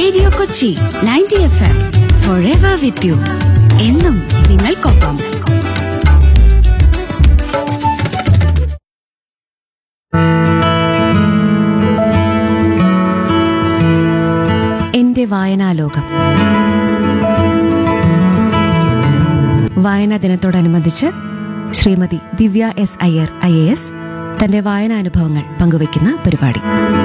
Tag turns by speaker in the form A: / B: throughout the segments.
A: Radio Kochi ninety F M for ever with you എന്നും നിങ്ങൾക്കൊപ്പം
B: എന്റെ വായനാലോകം വായനാ ദിനത്തോടനുബന്ധിച്ച് Shrimati Divya S Iyer I A S തന്റെ വായനാനുഭവങ്ങൾ പങ്കുവയ്ക്കുന്ന പരിപാടി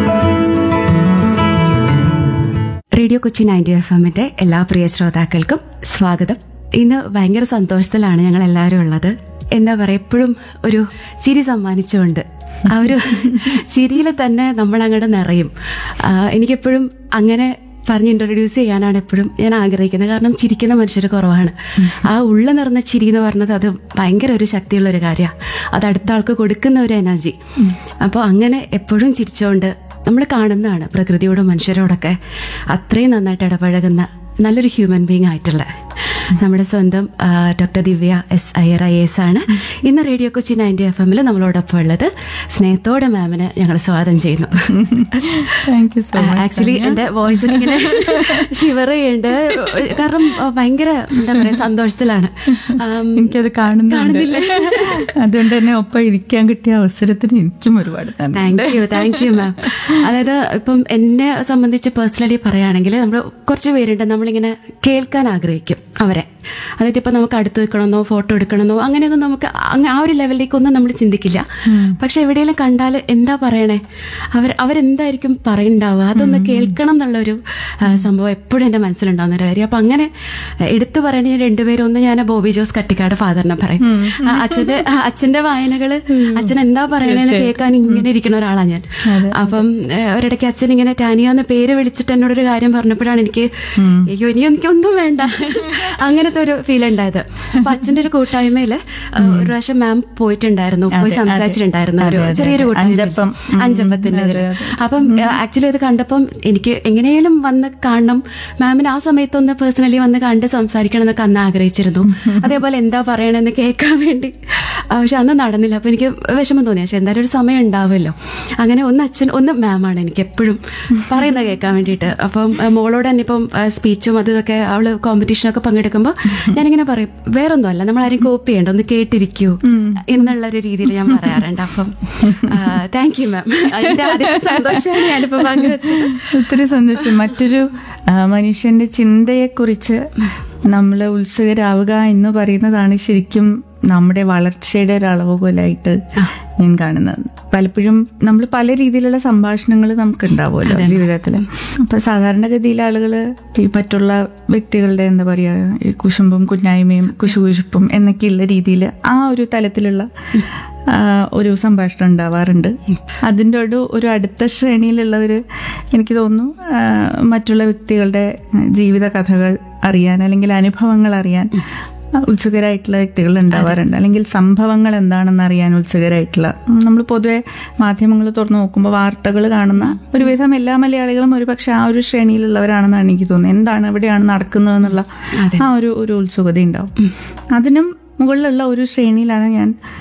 B: റേഡിയോ കൊച്ചി നയൻറ്റി എഫ് എമ്മിന്റെ എല്ലാ പ്രിയ ശ്രോതാക്കൾക്കും സ്വാഗതം ഇന്ന് ഭയങ്കര സന്തോഷത്തിലാണ് ഞങ്ങൾ എല്ലാവരും ഉള്ളത് എന്താ പറയുക എപ്പോഴും ഒരു ചിരി സമ്മാനിച്ചുകൊണ്ട് ആ ഒരു ചിരിയിൽ തന്നെ നമ്മൾ അങ്ങോട്ട് നിറയും ആ, എനിക്കെപ്പോഴും അങ്ങനെ പറഞ്ഞ് ഇൻട്രൊഡ്യൂസ് ചെയ്യാനാണ് എപ്പോഴും ഞാൻ ആഗ്രഹിക്കുന്നത് കാരണം ചിരിക്കുന്ന മനുഷ്യർ കുറവാണ് ആ ഉള്ള നിറഞ്ഞ ചിരി എന്ന് പറഞ്ഞത് അത് ഭയങ്കര ഒരു ശക്തിയുള്ള ഒരു കാര്യമാണ് അത് അടുത്ത ആൾക്ക് കൊടുക്കുന്ന ഒരു എനർജി അപ്പോൾ അങ്ങനെ എപ്പോഴും ചിരിച്ചുകൊണ്ട് നമ്മൾ കാണുന്നതാണ് പ്രകൃതിയോടും മനുഷ്യരോടൊക്കെ അത്രയും നന്നായിട്ട് ഇടപഴകുന്ന നല്ലൊരു ഹ്യൂമൻ ബീങ് ആയിട്ടുള്ള നമ്മുടെ സ്വന്തം ആ, doctor Divya S Iyer I S ആണ് ഇന്ന് റേഡിയോ കൊച്ചി നയൻറ്റി എഫ് എമ്മിൽ നമ്മളോടൊപ്പം ഉള്ളത് സ്നേഹത്തോടെ മാമിനെ ഞങ്ങൾ സ്വാഗതം ചെയ്യുന്നു
C: thank you so much
B: actually എൻ്റെ വോയിസ് ഇങ്ങനെ ഷിവർ ചെയ്യുന്നുണ്ട് കാരണം ആ, ഭയങ്കര എന്താ പറയുക സന്തോഷത്തിലാണ് ആം,
C: എനിക്കത് കാണുന്നുണ്ട്
B: കാണുന്നില്ല.
C: അതുകൊണ്ട് തന്നെ ഒപ്പം ഇരിക്കാൻ കിട്ടിയ അവസരത്തിന് എനിക്കും ഒരുപാട് നന്ദി
B: thank you thank you ma'am അതായത് ഇപ്പം എന്നെ സംബന്ധിച്ച് പേഴ്സണലി പറയുകയാണെങ്കിൽ നമ്മൾ കുറച്ച് പേരുണ്ട് നമ്മളിങ്ങനെ കേൾക്കാൻ ആഗ്രഹിക്കും അവരെ അതായത് ഇപ്പം നമുക്ക് അടുത്ത് വെക്കണമെന്നോ ഫോട്ടോ എടുക്കണമെന്നോ അങ്ങനെയൊന്നും നമുക്ക് അങ്ങ് ആ ഒരു ലെവലിലേക്കൊന്നും നമ്മൾ ചിന്തിക്കില്ല പക്ഷെ എവിടെയെങ്കിലും കണ്ടാൽ എന്താ പറയണേ അവർ അവരെന്തായിരിക്കും പറയുന്നുണ്ടാവുക അതൊന്ന് കേൾക്കണം എന്നുള്ളൊരു ആ, സംഭവം എപ്പോഴും എൻ്റെ മനസ്സിലുണ്ടാവുന്ന ഒരു കാര്യം അപ്പം അങ്ങനെ എടുത്തു പറഞ്ഞ രണ്ടുപേരും ഒന്ന് ഞാൻ ബോബി ജോസ് കട്ടിക്കാട് ഫാദറിനെ പറയും ആ, അച്ഛൻ്റെ ആ, അച്ഛൻ്റെ വായനകൾ അച്ഛൻ എന്താ പറയണേന്ന് കേൾക്കാൻ ഇങ്ങനെ ഇരിക്കുന്ന ഒരാളാണ് ഞാൻ അപ്പം ഏഹ്, ഒരിടയ്ക്ക് അച്ഛൻ ഇങ്ങനെ ടാനിയ എന്ന പേര് വിളിച്ചിട്ട് എന്നോടൊരു കാര്യം പറഞ്ഞപ്പോഴാണ് എനിക്ക് അയ്യോ ഇനി എനിക്കൊന്നും വേണ്ട അങ്ങനത്തെ ഒരു ഫീൽ ഉണ്ടായത് അപ്പൊ അച്ഛൻ്റെ ഒരു കൂട്ടായ്മയിൽ ഒരു പ്രാവശ്യം മാം പോയിട്ടുണ്ടായിരുന്നു പോയി സംസാരിച്ചിട്ടുണ്ടായിരുന്നു ഒരു ചെറിയൊരു കൂട്ടായ്മ
C: അഞ്ചപ്പം.
B: അഞ്ചപ്പത്തിന്റെ ഇതില്. അപ്പം ആക്ച്വലി ഇത് കണ്ടപ്പം എനിക്ക് എങ്ങനെയും വന്ന് കാണണം മാമിന് ആ സമയത്തൊന്ന് പേഴ്സണലി വന്ന് കണ്ട് സംസാരിക്കണം എന്നൊക്കെ അന്ന് ആഗ്രഹിച്ചിരുന്നു അതേപോലെ എന്താ പറയണെന്ന് കേൾക്കാൻ വേണ്ടി ആ, പക്ഷെ അന്ന് നടന്നില്ല അപ്പൊ എനിക്ക് വിഷമം തോന്നി പക്ഷെ എന്തായാലും ഒരു സമയം ഉണ്ടാവുമല്ലോ അങ്ങനെ ഒന്ന് അച്ഛൻ ഒന്ന് മാമാണ് എനിക്ക് എപ്പോഴും പറയുന്നത് കേൾക്കാൻ വേണ്ടിയിട്ട് അപ്പം ആ, മോളോട് തന്നെ ഇപ്പം സ്പീച്ചും അതുമൊക്കെ അവള് കോമ്പറ്റീഷനൊക്കെ പങ്കെടുക്കുമ്പോൾ ഞാനിങ്ങനെ പറയും വേറൊന്നുമല്ല നമ്മൾ ആരും കോപ്പി ചെയ്യണ്ട ഒന്ന് കേട്ടിരിക്കൂ എന്നുള്ള ഒരു രീതിയിൽ ഞാൻ പറയാറുണ്ട് അപ്പം താങ്ക് യു മാം അതിന്റെ ആദ്യത്തെ സന്തോഷമാണ് ഞാനിപ്പോ പങ്കുവെച്ചത്
C: ഒത്തിരി സന്തോഷം മറ്റൊരു ആ, മനുഷ്യന്റെ ചിന്തയെക്കുറിച്ച് നമ്മൾ ഉത്സുകരാവുക എന്ന് പറയുന്നതാണ് ശരിക്കും നമ്മുടെ വളർച്ചയുടെ ഒരു അളവുകോലായിട്ട് ഞാൻ കാണുന്നത് പലപ്പോഴും നമ്മൾ പല രീതിയിലുള്ള സംഭാഷണങ്ങൾ നമുക്ക് ഉണ്ടാവുമല്ലോ ജീവിതത്തിൽ അപ്പൊ സാധാരണഗതിയിൽ ആളുകൾ ഈ മറ്റുള്ള വ്യക്തികളുടെ എന്താ പറയാ ഈ കുശുമ്പും കുഞ്ഞായ്മയും കുശുകുശുപ്പും എന്നൊക്കെയുള്ള രീതിയിൽ ആ ഒരു തലത്തിലുള്ള ആ, ഒരു സംഭാഷണം ഉണ്ടാവാറുണ്ട് അതിൻ്റെ ഒരു ഒരു അടുത്ത ശ്രേണിയിലുള്ളവർ എനിക്ക് തോന്നുന്നു ആ, മറ്റുള്ള വ്യക്തികളുടെ ജീവിത കഥകൾ അറിയാൻ അല്ലെങ്കിൽ അനുഭവങ്ങൾ അറിയാൻ ഉത്സുകരായിട്ടുള്ള വ്യക്തികൾ ഉണ്ടാവാറുണ്ട് അല്ലെങ്കിൽ സംഭവങ്ങൾ എന്താണെന്ന് അറിയാൻ ഉത്സുകരായിട്ടുള്ള നമ്മൾ പൊതുവെ മാധ്യമങ്ങൾ തുറന്നു നോക്കുമ്പോൾ വാർത്തകൾ കാണുന്ന ഒരുവിധം എല്ലാ മലയാളികളും ഒരുപക്ഷെ ആ ഒരു ശ്രേണിയിലുള്ളവരാണെന്നാണ് എനിക്ക് തോന്നുന്നത് എന്താണ് എവിടെയാണ് നടക്കുന്നതെന്നുള്ള ആ ഒരു ഒരു ഉത്സുകത ഉണ്ടാവും അതിനും മുകളിലുള്ള ഒരു ശ്രേണിയിലാണ് ഞാൻ